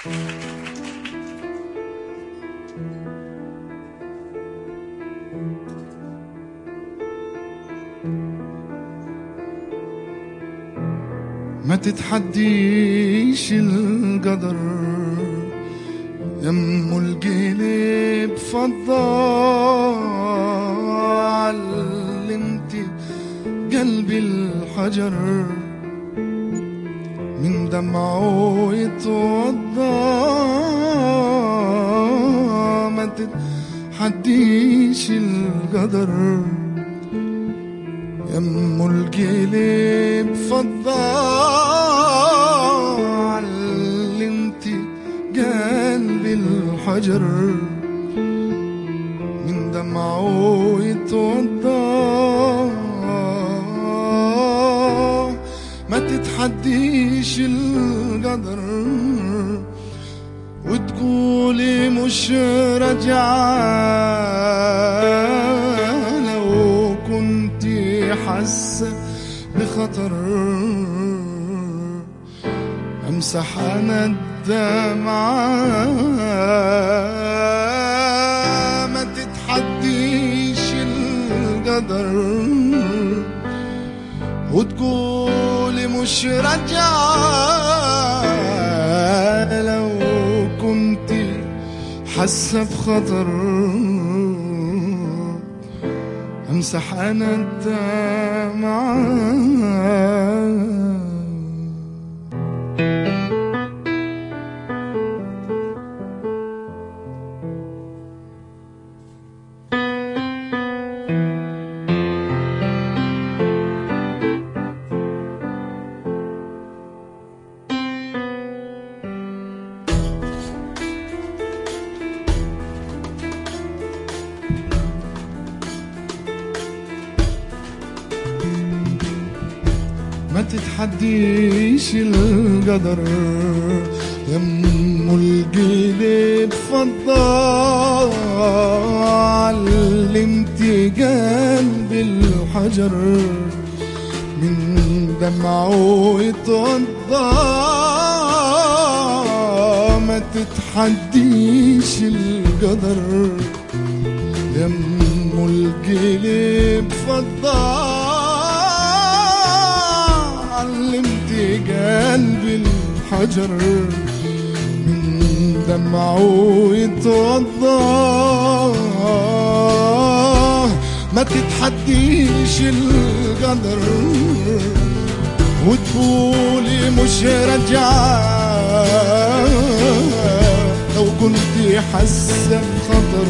ما تتحديش القدر يم القلب فضة علمتي قلبي الحجر من دمعه يتوضى ما تتحديش القدر يم القلب فضة علمتي قلبي الحجر من دمعه يتوضى ما تتحديش القدر وتقولي مش رجعة لو كنت حاسة بخطر امسح انا الدمعة ما تتحديش القدر وتقولي مش رجعة لو كنت حاسة بخطر امسح انا الدمعة ما تتحديش القدر يم القلب فضة علمتي قلبي الحجر من دمعه يتوضى ما تتحديش القدر يم القلب فضة علمتي قلبي الحجر من دمعه يتوضى ما تتحديش القدر وتقولي مش رجعة لو كنت حاسة بخطر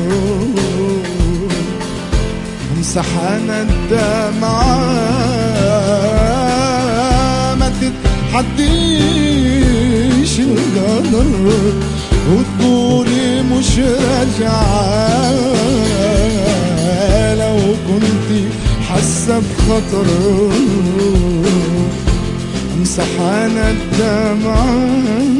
امسح انا الدمعة ما تتحديش القدر وتقولي مش راجعة لو كنت حاسة بخطر امسح انا الدمعة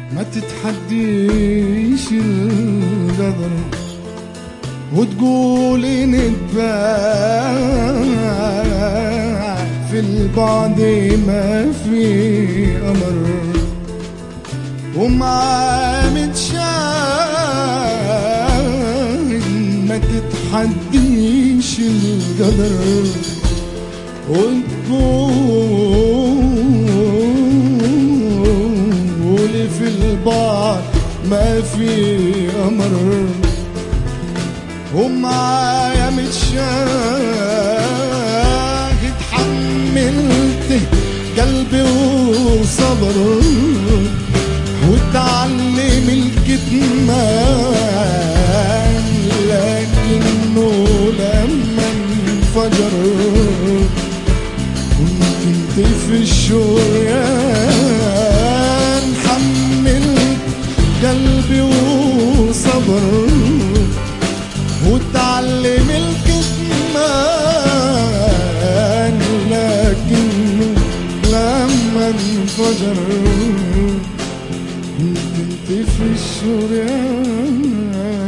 ما تتحديش القدر وتقولي نتباع في البعد ما في أمر ومع متشاهد ما تتحديش القدر وتقولي في البعد ما في أمر ومعايا متشاهد حملت قلبي وصبر وتعلم الكتمان لكنه لما انفجر كنت انت في الشريان حملت قلبي وصبر وتعلم الكتمان لكنه لما انفجر كنت انت في الشريان